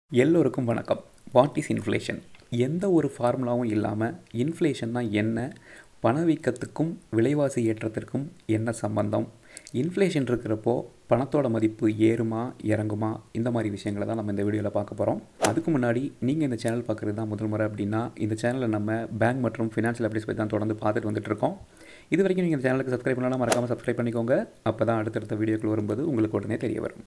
எல்லோருக்கும் வணக்கம் what is inflation எந்த ஒரு ஃபார்முலாவும் இல்லாமல் இன்ஃப்ளேஷன்னா என்ன பணவீக்கத்துக்கும் விலைவாசி ஏற்றத்திற்கும் என்ன சம்பந்தம் இன்ஃப்ளேஷன் இருக்கிறப்போ பணத்தோட மதிப்பு ஏறுமா இறங்குமா இந்த மாதிரி விஷயங்களை தான் நம்ம இந்த வீடியோவில் பார்க்க போகிறோம் அதுக்கு முன்னாடி நீங்கள் இந்த சேனல் பார்க்குறது தான் முதல் முறை அப்படின்னா இந்த சேனலில் நம்ம பேங்க் மற்றும் ஃபினான்ஷியல் அப்டேட்ஸ் பற்றி தான் தொடர்ந்து பார்த்துட்டு வந்துட்டு இருக்கோம் இது வரைக்கும் நீங்கள் இந்த சேனலுக்கு சப்ஸ்கிரைப் பண்ணலாம் மறக்காமல் சப்ஸ்கிரைப் பண்ணிக்கோங்க அப்போ தான் அடுத்தடுத்த வீடியோக்கள் வரும்போது உங்களுக்கு உடனே தெரிய வரும்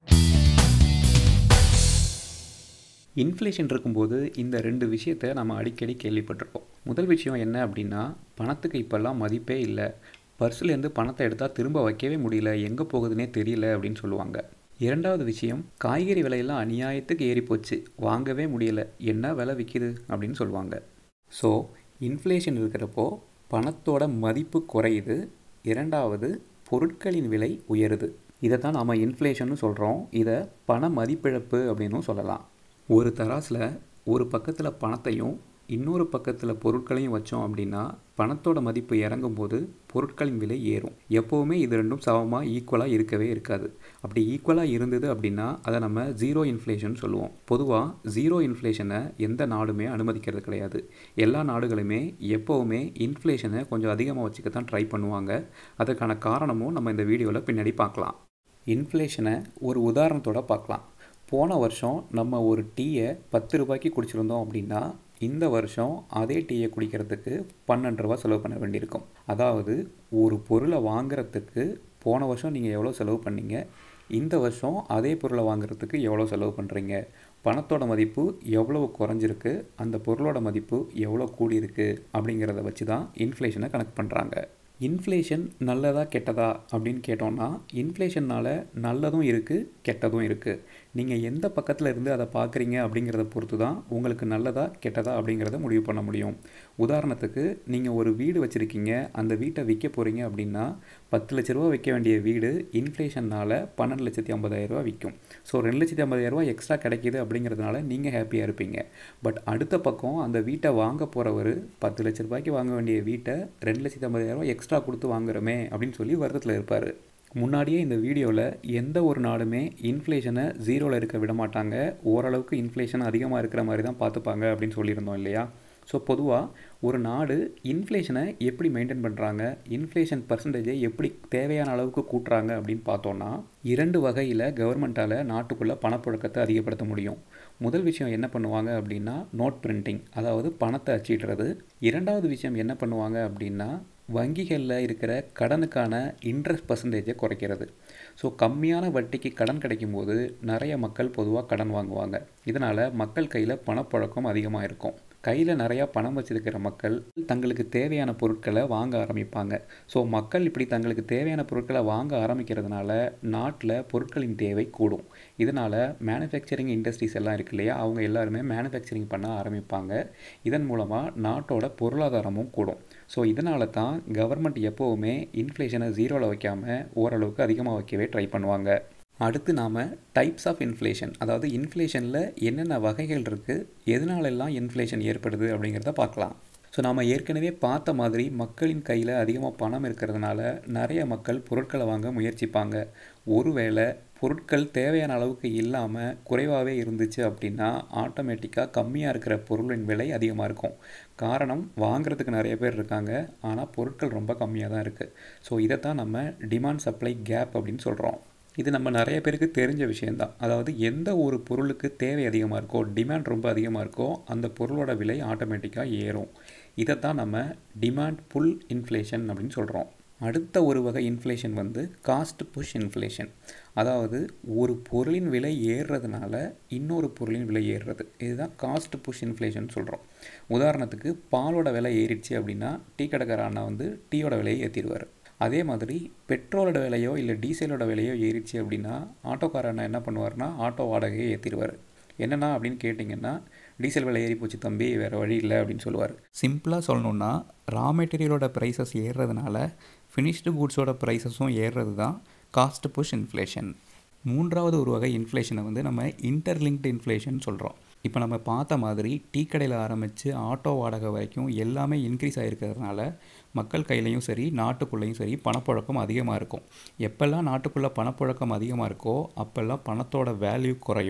இன்ஃப்ளேஷன் இருக்கும்போது இந்த ரெண்டு விஷயத்தை நம்ம அடிக்கடி கேள்விப்பட்டிருக்கோம் முதல் விஷயம் என்ன அப்படின்னா பணத்துக்கு இப்போல்லாம் மதிப்பே இல்லை பர்ஸ்லேருந்து பணத்தை எடுத்தால் திரும்ப வைக்கவே முடியல எங்கே போகுதுன்னே தெரியல அப்படின்னு சொல்லுவாங்க இரண்டாவது விஷயம் காய்கறி விலையெல்லாம் அநியாயத்துக்கு ஏறி போச்சு வாங்கவே முடியல என்ன விலை விற்கிது அப்படின்னு சொல்லுவாங்க ஸோ இன்ஃப்ளேஷன் இருக்கிறப்போ பணத்தோட மதிப்பு குறையுது இரண்டாவது பொருட்களின் விலை உயருது இதை தான் நாம் இன்ஃப்ளேஷன்னு சொல்கிறோம் இதை பண மதிப்பிழப்பு அப்படின்னும் சொல்லலாம் ஒரு தராசில் ஒரு பக்கத்தில் பணத்தையும் இன்னொரு பக்கத்தில் பொருட்களையும் வச்சோம் அப்படின்னா பணத்தோட மதிப்பு இறங்கும் போது பொருட்களின் விலை ஏறும் எப்போவுமே இது ரெண்டும் சமமாக ஈக்குவலாக இருக்கவே இருக்காது அப்படி ஈக்குவலாக இருந்தது அப்படின்னா அதை நம்ம ஜீரோ இன்ஃப்ளேஷன் சொல்லுவோம் பொதுவாக ஜீரோ இன்ஃப்ளேஷனை எந்த நாடுமே அனுமதிக்கிறது கிடையாது எல்லா நாடுகளுமே எப்போவுமே இன்ஃப்ளேஷனை கொஞ்சம் அதிகமாக வச்சுக்க தான் ட்ரை பண்ணுவாங்க அதுக்கான காரணமும் நம்ம இந்த வீடியோவில் பின்னாடி பார்க்கலாம் இன்ஃப்ளேஷனை ஒரு உதாரணத்தோட பார்க்கலாம் போன வருஷம் நம்ம ஒரு டீயை பத்து ரூபாய்க்கு குடிச்சிருந்தோம் அப்படின்னா இந்த வருஷம் அதே டீயை குடிக்கிறதுக்கு பன்னெண்டு ரூபா செலவு பண்ண வேண்டியிருக்கும் அதாவது ஒரு பொருளை வாங்குறதுக்கு போன வருஷம் நீங்கள் எவ்வளோ செலவு பண்ணீங்க இந்த வருஷம் அதே பொருளை வாங்குறதுக்கு எவ்வளோ செலவு பண்ணுறீங்க பணத்தோட மதிப்பு எவ்வளவு குறைஞ்சிருக்கு அந்த பொருளோட மதிப்பு எவ்வளோ கூடியிருக்கு அப்படிங்கிறத வச்சு தான் இன்ஃப்ளேஷனை கணக்கு பண்ணுறாங்க இன்ஃப்ளேஷன் நல்லதா கெட்டதா அப்படின்னு கேட்டோம்னா இன்ஃப்ளேஷன்னால் நல்லதும் இருக்குது கெட்டதும் இருக்குது நீங்கள் எந்த பக்கத்தில் இருந்து அதை பார்க்குறீங்க அப்படிங்கிறத பொறுத்து தான் உங்களுக்கு நல்லதா கெட்டதா அப்படிங்கிறத முடிவு பண்ண முடியும் உதாரணத்துக்கு நீங்கள் ஒரு வீடு வச்சுருக்கீங்க அந்த வீட்டை விற்க போகிறீங்க அப்படின்னா பத்து லட்ச ரூபா விற்க வேண்டிய வீடு இன்ஃப்ளேஷன்னால் பன்னெண்டு லட்சத்தி ஐம்பதாயிரரூபா விற்கும் ஸோ ரெண்டு லட்சத்தி ஐம்பதாயிரரூபா எக்ஸ்ட்ரா கிடைக்கிது அப்படிங்கிறதுனால நீங்கள் ஹாப்பியாக இருப்பீங்க பட் அடுத்த பக்கம் அந்த வீட்டை வாங்க போகிறவர் பத்து லட்ச ரூபாய்க்கு வாங்க வேண்டிய வீட்டை ரெண்டு லட்சத்தி ஐம்பதாயிரரூபா எக்ஸ்ட்ரா கொடுத்து வாங்குறோமே அப்படின்னு சொல்லி வருத்தத்தில் இருப்பார் முன்னாடியே இந்த வீடியோவில் எந்த ஒரு நாடுமே இன்ஃப்ளேஷனை ஜீரோவில் இருக்க விட மாட்டாங்க ஓரளவுக்கு இன்ஃப்ளேஷன் அதிகமாக இருக்கிற மாதிரி தான் பார்த்துப்பாங்க அப்படின்னு சொல்லியிருந்தோம் இல்லையா ஸோ பொதுவாக ஒரு நாடு இன்ஃப்ளேஷனை எப்படி மெயின்டைன் பண்ணுறாங்க இன்ஃப்ளேஷன் பர்சன்டேஜை எப்படி தேவையான அளவுக்கு கூட்டுறாங்க அப்படின்னு பார்த்தோன்னா இரண்டு வகையில் கவர்மெண்ட்டால் நாட்டுக்குள்ளே பணப்புழக்கத்தை அதிகப்படுத்த முடியும் முதல் விஷயம் என்ன பண்ணுவாங்க அப்படின்னா நோட் பிரிண்டிங் அதாவது பணத்தை அச்சிடுறது இரண்டாவது விஷயம் என்ன பண்ணுவாங்க அப்படின்னா வங்கிகளில் இருக்கிற கடனுக்கான இன்ட்ரெஸ்ட் பர்சன்டேஜை குறைக்கிறது ஸோ கம்மியான வட்டிக்கு கடன் கிடைக்கும்போது நிறைய மக்கள் பொதுவாக கடன் வாங்குவாங்க இதனால் மக்கள் கையில் பணப்புழக்கம் அதிகமாக இருக்கும் கையில் நிறையா பணம் வச்சிருக்கிற மக்கள் தங்களுக்கு தேவையான பொருட்களை வாங்க ஆரம்பிப்பாங்க ஸோ மக்கள் இப்படி தங்களுக்கு தேவையான பொருட்களை வாங்க ஆரம்பிக்கிறதுனால நாட்டில் பொருட்களின் தேவை கூடும் இதனால் மேனுஃபேக்சரிங் இண்டஸ்ட்ரீஸ் எல்லாம் இருக்கு இல்லையா அவங்க எல்லாருமே மேனுஃபேக்சரிங் பண்ண ஆரம்பிப்பாங்க இதன் மூலமாக நாட்டோட பொருளாதாரமும் கூடும் ஸோ இதனால தான் கவர்மெண்ட் எப்போவுமே இன்ஃப்ளேஷனை ஜீரோவில் வைக்காமல் ஓரளவுக்கு அதிகமாக வைக்கவே ட்ரை பண்ணுவாங்க அடுத்து நாம் டைப்ஸ் ஆஃப் இன்ஃப்ளேஷன் அதாவது இன்ஃப்ளேஷனில் என்னென்ன வகைகள் இருக்குது எதனாலெல்லாம் இன்ஃப்ளேஷன் ஏற்படுது அப்படிங்கிறத பார்க்கலாம் ஸோ நாம் ஏற்கனவே பார்த்த மாதிரி மக்களின் கையில் அதிகமாக பணம் இருக்கிறதுனால நிறைய மக்கள் பொருட்களை வாங்க முயற்சிப்பாங்க ஒருவேளை பொருட்கள் தேவையான அளவுக்கு இல்லாமல் குறைவாகவே இருந்துச்சு அப்படின்னா ஆட்டோமேட்டிக்காக கம்மியாக இருக்கிற பொருளின் விலை அதிகமாக இருக்கும் காரணம் வாங்குறதுக்கு நிறைய பேர் இருக்காங்க ஆனால் பொருட்கள் ரொம்ப கம்மியாக தான் இருக்குது ஸோ இதை தான் நம்ம டிமாண்ட் சப்ளை கேப் அப்படின்னு சொல்கிறோம் இது நம்ம நிறைய பேருக்கு தெரிஞ்ச விஷயந்தான் அதாவது எந்த ஒரு பொருளுக்கு தேவை அதிகமாக இருக்கோ டிமாண்ட் ரொம்ப அதிகமாக இருக்கோ அந்த பொருளோட விலை ஆட்டோமேட்டிக்காக ஏறும் இதை தான் நம்ம டிமாண்ட் புல் இன்ஃப்ளேஷன் அப்படின்னு சொல்கிறோம் அடுத்த ஒரு வகை இன்ஃப்ளேஷன் வந்து காஸ்ட் புஷ் இன்ஃப்ளேஷன் அதாவது ஒரு பொருளின் விலை ஏறுறதுனால இன்னொரு பொருளின் விலை ஏறுறது இதுதான் காஸ்ட் புஷ் இன்ஃப்ளேஷன் சொல்கிறோம் உதாரணத்துக்கு பாலோட விலை ஏறிடுச்சு அப்படின்னா டீ கடைக்கார அண்ணா வந்து டீயோட விலையை ஏற்றிடுவார் அதே மாதிரி பெட்ரோலோட விலையோ இல்லை டீசலோட விலையோ ஏறிச்சு அப்படின்னா ஆட்டோக்கார அண்ணா என்ன பண்ணுவார்னா ஆட்டோ வாடகையை ஏற்றிடுவார் என்னென்னா அப்படின்னு கேட்டிங்கன்னா டீசல் விலை ஏறி போச்சு தம்பி வேறு வழி இல்லை அப்படின்னு சொல்லுவார் சிம்பிளாக சொல்லணுன்னா ரா மெட்டீரியலோட ப்ரைஸஸ் ஏறுறதுனால ஃபினிஷ்டு கூட்ஸோட ப்ரைஸஸும் ஏறுறது தான் காஸ்ட் புஷ் இன்ஃப்ளேஷன் மூன்றாவது ஒரு வகை இன்ஃப்ளேஷனை வந்து நம்ம இன்டர்லிங்க்டு இன்ஃப்ளேஷன் சொல்கிறோம் இப்போ நம்ம பார்த்த மாதிரி டீ கடையில் ஆரம்பித்து ஆட்டோ வாடகை வரைக்கும் எல்லாமே இன்க்ரீஸ் ஆகிருக்கிறதுனால மக்கள் கையிலையும் சரி நாட்டுக்குள்ளேயும் சரி பணப்புழக்கம் அதிகமாக இருக்கும் எப்பெல்லாம் நாட்டுக்குள்ளே பணப்புழக்கம் அதிகமாக இருக்கோ அப்போல்லாம் பணத்தோட வேல்யூ குறையும்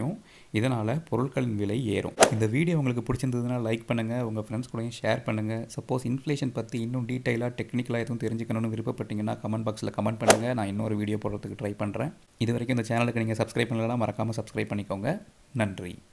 இதனால் பொருட்களின் விலை ஏறும் இந்த வீடியோ உங்களுக்கு பிடிச்சிருந்ததுன்னா லைக் பண்ணுங்கள் உங்கள் ஃப்ரெண்ட்ஸ் கூடயும் ஷேர் பண்ணுங்கள் சப்போஸ் இன்ஃப்ளேஷன் பற்றி இன்னும் டீட்டெயிலாக டெக்னிக்கலாக எதுவும் தெரிஞ்சுக்கணும்னு விருப்பப்பட்டீங்கன்னா கமெண்ட் பாக்ஸில் கமெண்ட் பண்ணுங்கள் நான் இன்னொரு வீடியோ போடுறதுக்கு ட்ரை பண்ணுறேன் இது வரைக்கும் இந்த சேனலுக்கு நீங்கள் சப்ஸ்கிரைப் பண்ணலாம் மறக்காமல் சப்ஸ்கிரைப் பண்ணிக்கோங்க நன்றி